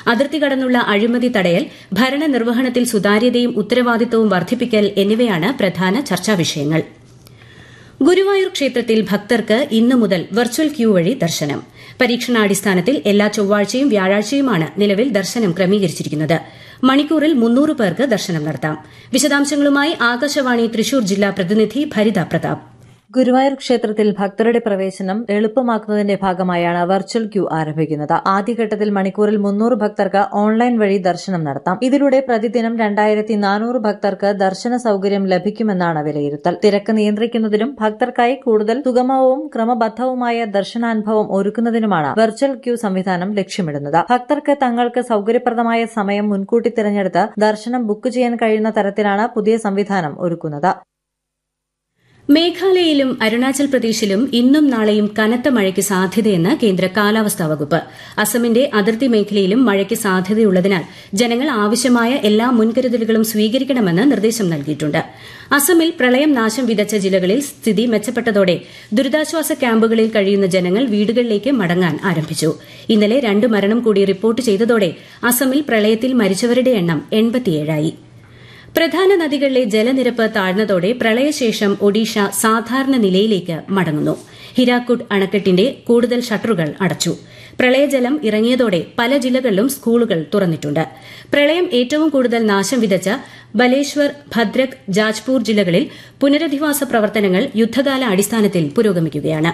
അതിർത്തി കടന്നുള്ള അഴിമതി തടയൽ ഭരണനിർവഹണത്തിൽ സുതാര്യതയും ഉത്തരവാദിത്തവും വർദ്ധിപ്പിക്കൽ എന്നിവയാണ് പ്രധാന ചർച്ചാ വിഷയങ്ങൾ ഗുരുവായൂർ ക്ഷേത്രത്തിൽ ഭക്തർക്ക് ഇന്നു മുതൽ വെർച്വൽ ക്യൂ വഴി ദർശനം പരീക്ഷണാടിസ്ഥാനത്തിൽ എല്ലാ ചൊവ്വാഴ്ചയും വ്യാഴാഴ്ചയുമാണ് നിലവിൽ ദർശനം ക്രമീകരിച്ചിരിക്കുന്നത് മണിക്കൂറിൽ മുന്നൂറ് പേർക്ക് ദർശനം നടത്താം വിശദാംശങ്ങളുമായി ആകാശവാണി തൃശൂർ ജില്ലാ പ്രതിനിധി ഭരിത പ്രതാപ് ഗുരുവായൂർ ക്ഷേത്രത്തിൽ ഭക്തരുടെ പ്രവേശനം എളുപ്പമാക്കുന്നതിന്റെ ഭാഗമായാണ് വെർച്വൽ ക്യൂ ആരംഭിക്കുന്നത് ആദ്യഘട്ടത്തിൽ മണിക്കൂറിൽ മുന്നൂറ് ഭക്തർക്ക് ഓൺലൈൻ വഴി ദർശനം നടത്താം ഇതിലൂടെ പ്രതിദിനം രണ്ടായിരത്തി നാനൂറ് ഭക്തർക്ക് ദർശന സൌകര്യം ലഭിക്കുമെന്നാണ് വിലയിരുത്തൽ തിരക്ക് നിയന്ത്രിക്കുന്നതിനും ഭക്തർക്കായി കൂടുതൽ സുഗമവും ക്രമബദ്ധവുമായ ദർശനാനുഭവം ഒരുക്കുന്നതിനുമാണ് വെർച്വൽ ക്യൂ സംവിധാനം ലക്ഷ്യമിടുന്നത് ഭക്തർക്ക് തങ്ങൾക്ക് സൌകര്യപ്രദമായ സമയം മുൻകൂട്ടി തിരഞ്ഞെടുത്ത് ദർശനം ബുക്ക് ചെയ്യാൻ കഴിയുന്ന തരത്തിലാണ് പുതിയ സംവിധാനം ഒരുക്കുന്നത് മേഘാലയയിലും അരുണാചൽ പ്രദേശിലും ഇന്നും നാളെയും കനത്ത മഴയ്ക്ക് സാധ്യതയെന്ന് കേന്ദ്ര കാലാവസ്ഥാ വകുപ്പ് അസമിന്റെ അതിർത്തി മേഖലയിലും മഴയ്ക്ക് സാധ്യതയുള്ളതിനാൽ ജനങ്ങൾ ആവശ്യമായ എല്ലാ മുൻകരുതലുകളും സ്വീകരിക്കണമെന്ന് നിർദ്ദേശം നൽകിയിട്ടുണ്ട് അസമിൽ പ്രളയം നാശം വിതച്ച ജില്ലകളിൽ സ്ഥിതി മെച്ചപ്പെട്ടതോടെ ദുരിതാശ്വാസ ക്യാമ്പുകളിൽ കഴിയുന്ന ജനങ്ങൾ വീടുകളിലേക്ക് മടങ്ങാൻ ആരംഭിച്ചു ഇന്നലെ രണ്ട് മരണം കൂടി റിപ്പോർട്ട് ചെയ്തതോടെ അസമിൽ പ്രളയത്തിൽ മരിച്ചവരുടെ എണ്ണം എൺപത്തിയേഴായി പ്രധാന നദികളിലെ ജലനിരപ്പ് താഴ്ന്നതോടെ പ്രളയശേഷം ഒഡീഷ സാധാരണ നിലയിലേക്ക് മടങ്ങുന്നു ഹിരാക്കുഡ് അണക്കെട്ടിന്റെ കൂടുതൽ ഷട്ടറുകൾ അടച്ചു പ്രളയജലം ഇറങ്ങിയതോടെ പല ജില്ലകളിലും സ്കൂളുകൾ തുറന്നിട്ടുണ്ട് പ്രളയം ഏറ്റവും കൂടുതൽ നാശം വിതച്ച ബലേശ്വർ ഭദ്രക് ജാജ്പൂർ ജില്ലകളിൽ പുനരധിവാസ പ്രവർത്തനങ്ങൾ യുദ്ധകാല അടിസ്ഥാനത്തിൽ പുരോഗമിക്കുകയാണ്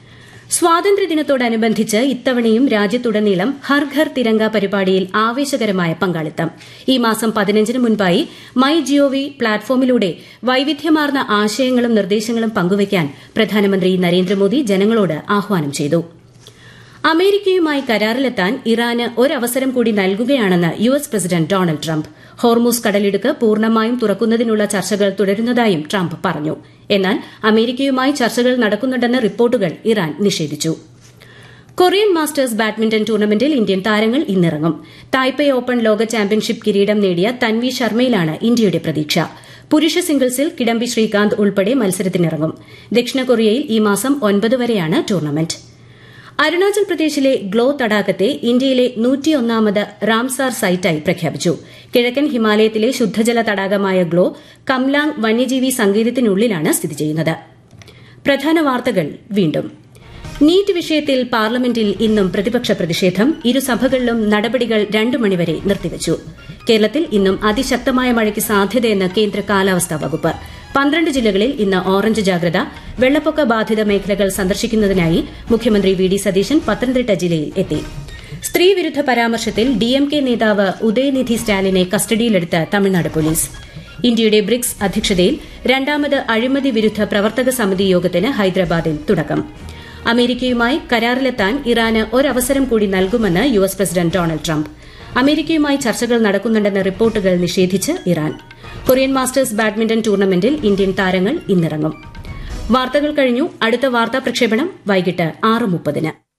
സ്വാതന്ത്ര്യദിനത്തോടനുബന്ധിച്ച് ഇത്തവണയും രാജ്യത്തുടനീളം ഹർ ഘർ തിരങ്ക പരിപാടിയിൽ ആവേശകരമായ പങ്കാളിത്തം ഈ മാസം പതിനഞ്ചിന് മുൻപായി മൈ ജിഒവി പ്ലാറ്റ്ഫോമിലൂടെ വൈവിധ്യമാർന്ന ആശയങ്ങളും നിർദ്ദേശങ്ങളും പങ്കുവയ്ക്കാൻ പ്രധാനമന്ത്രി നരേന്ദ്രമോദി ജനങ്ങളോട് ആഹ്വാനം ചെയ്തു അമേരിക്കയുമായി കരാറിലെത്താൻ ഇറാന് ഒരവസരം കൂടി നൽകുകയാണെന്ന് U S president Donald Trump Hormuz കടലിടുക്ക് പൂർണ്ണമായും തുറക്കുന്നതിനുള്ള ചർച്ചകൾ തുടരുന്നതായും ട്രംപ് പറഞ്ഞു എന്നാൽ അമേരിക്കയുമായി ചർച്ചകൾ നടക്കുന്നുണ്ടെന്ന റിപ്പോർട്ടുകൾ ഇറാൻ നിഷേധിച്ചു കൊറിയൻ മാസ്റ്റേഴ്സ് ബാഡ്മിന്റൺ ടൂർണമെന്റിൽ ഇന്ത്യൻ താരങ്ങൾ ഇന്നിറങ്ങും തായ്പേ ഓപ്പൺ ലോക ചാമ്പ്യൻഷിപ്പ് കിരീടം നേടിയ തൻവി ശർമ്മയിലാണ് ഇന്ത്യയുടെ പ്രതീക്ഷ പുരുഷ സിംഗിൾസിൽ കിഡംബി ശ്രീകാന്ത് ഉൾപ്പെടെ മത്സരത്തിനിറങ്ങും ദക്ഷിണ കൊറിയയിൽ ഈ മാസം ഒൻപത് വരെയാണ് ടൂർണമെന്റ് അരുണാചൽ പ്രദേശിലെ ഗ്ലോ തടാകത്തെ ഇന്ത്യയിലെ നൂറ്റിയൊന്നാമത് റാംസാർ സൈറ്റായി പ്രഖ്യാപിച്ചു കിഴക്കൻ ഹിമാലയത്തിലെ ശുദ്ധജല തടാകമായ ഗ്ലോ കംലാങ് വന്യജീവി സങ്കേതത്തിനുള്ളിലാണ് സ്ഥിതി ചെയ്യുന്നത് പ്രധാന വാർത്തകൾ വീണ്ടും നീറ്റ് വിഷയത്തിൽ പാർലമെന്റിൽ ഇന്നും പ്രതിപക്ഷ പ്രതിഷേധം ഇരുസഭകളിലും നടപടികൾ രണ്ടു മണിവരെ നിർത്തിവച്ചു കേരളത്തിൽ ഇന്നും അതിശക്തമായ മഴയ്ക്ക് സാധ്യതയെന്ന് കേന്ദ്ര കാലാവസ്ഥാ വകുപ്പ് പന്ത്രണ്ട് ജില്ലകളിൽ ഇന്ന് ഓറഞ്ച് ജാഗ്രത വെള്ളപ്പൊക്ക ബാധിത മേഖലകൾ സന്ദർശിക്കുന്നതിനായി മുഖ്യമന്ത്രി വി ഡി സതീശൻ പത്തനംതിട്ട ജില്ലയിൽ എത്തി സ്ത്രീവിരുദ്ധ പരാമർശത്തിൽ ഡിഎംകെ നേതാവ് ഉദയനിധി സ്റ്റാലിനെ കസ്റ്റഡിയിലെടുത്ത് തമിഴ്നാട് പോലീസ് ഇന്ത്യയുടെ ബ്രിക്സ് അധ്യക്ഷതയിൽ രണ്ടാമത് അഴിമതി വിരുദ്ധ പ്രവർത്തക സമിതി യോഗത്തിന് ഹൈദരാബാദിൽ തുടക്കം അമേരിക്കയുമായി കരാറിലെത്താൻ ഇറാന് ഒരവസരം കൂടി നൽകുമെന്ന് U S president Donald Trump അമേരിക്കയുമായി ചർച്ചകൾ നടക്കുന്നുണ്ടെന്ന റിപ്പോർട്ടുകൾ നിഷേധിച്ച് ഇറാൻ കൊറിയൻ മാസ്റ്റേഴ്സ് ബാഡ്മിന്റൺ ടൂർണമെന്റിൽ ഇന്ത്യൻ താരങ്ങൾ ഇന്നിറങ്ങും വാർത്തകൾ കഴിഞ്ഞു അടുത്ത വാർത്താ പ്രക്ഷേപണം വൈകിട്ട് ആറ് മുപ്പതിന്